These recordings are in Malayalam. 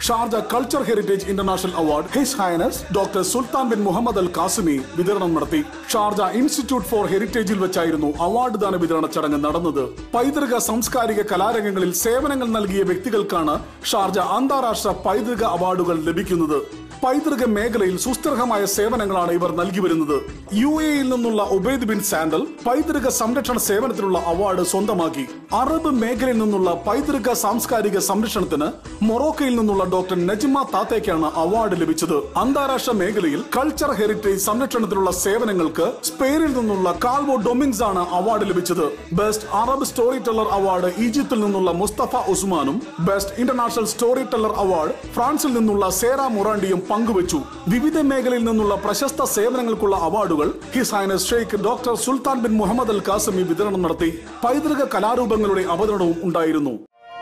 Sharjah culture heritage international award his highness doctor Sultan bin Muhammad al Qasimi വിതരണം നടത്തി ഷാർജ ഇൻസ്റ്റിറ്റ്യൂട്ട് ഫോർ ഹെറിറ്റേജിൽ വെച്ചായിരുന്നു അവാർഡ് ദാന വിതരണ ചടങ്ങ് നടന്നത് പൈതൃക സാംസ്കാരിക കലാരംഗങ്ങളിൽ സേവനങ്ങൾ നൽകിയ വ്യക്തികൾക്കാണ് ഷാർജ അന്താരാഷ്ട്ര പൈതൃക അവാർഡുകൾ ലഭിക്കുന്നത് പൈതൃക മേഖലയിൽ സുസ്ഥിരമായ സേവനങ്ങളാണ് ഇവർ നൽകി വരുന്നത് യു എയിൽ നിന്നുള്ള ഉബൈദ് ബിൻ സാൻഡൽ പൈതൃക സംരക്ഷണ സേവനത്തിനുള്ള അവാർഡ് സ്വന്തമാക്കി അറബ് മേഖലയിൽ നിന്നുള്ള പൈതൃക സാംസ്കാരിക സംരക്ഷണത്തിന് മൊറോക്കയിൽ നിന്നുള്ള ഡോക്ടർ നജ്മ താത്തേക്കാണ് അവാർഡ് ലഭിച്ചത് അന്താരാഷ്ട്ര മേഖലയിൽ കൾച്ചർ ഹെറിറ്റേജ് സംരക്ഷണത്തിനുള്ള സേവനങ്ങൾക്ക് സ്പെയിനിൽ നിന്നുള്ള കാൽവോ ഡൊമിങ്സ് ആണ് അവാർഡ് ലഭിച്ചത് best Arab story teller award ഈജിപ്തിൽ നിന്നുള്ള മുസ്തഫ ഉസ്മാനും best international story teller award ഫ്രാൻസിൽ നിന്നുള്ള സേറ മൊറാണ്ടിയും പങ്കുവച്ചു വിവിധ മേഖലയിൽ നിന്നുള്ള പ്രശസ്ത സേവനങ്ങൾക്കുള്ള അവാർഡുകൾ his highness sheikh doctor Sultan bin Muhammad al Qasimi വിതരണം നടത്തി പൈതൃക കലാരൂപങ്ങളുടെ അവതരണവും ഉണ്ടായിരുന്നു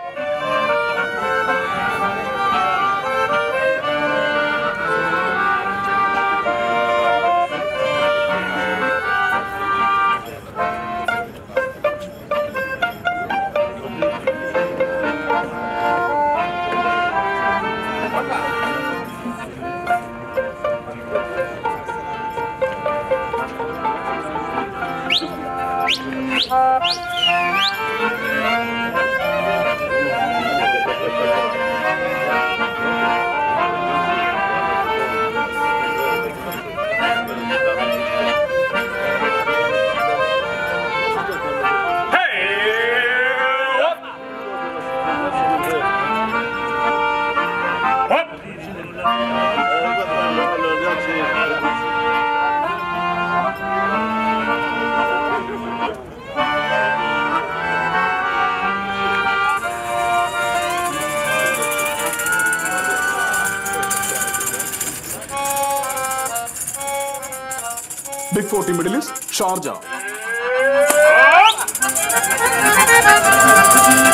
big forty Middle East Sharjah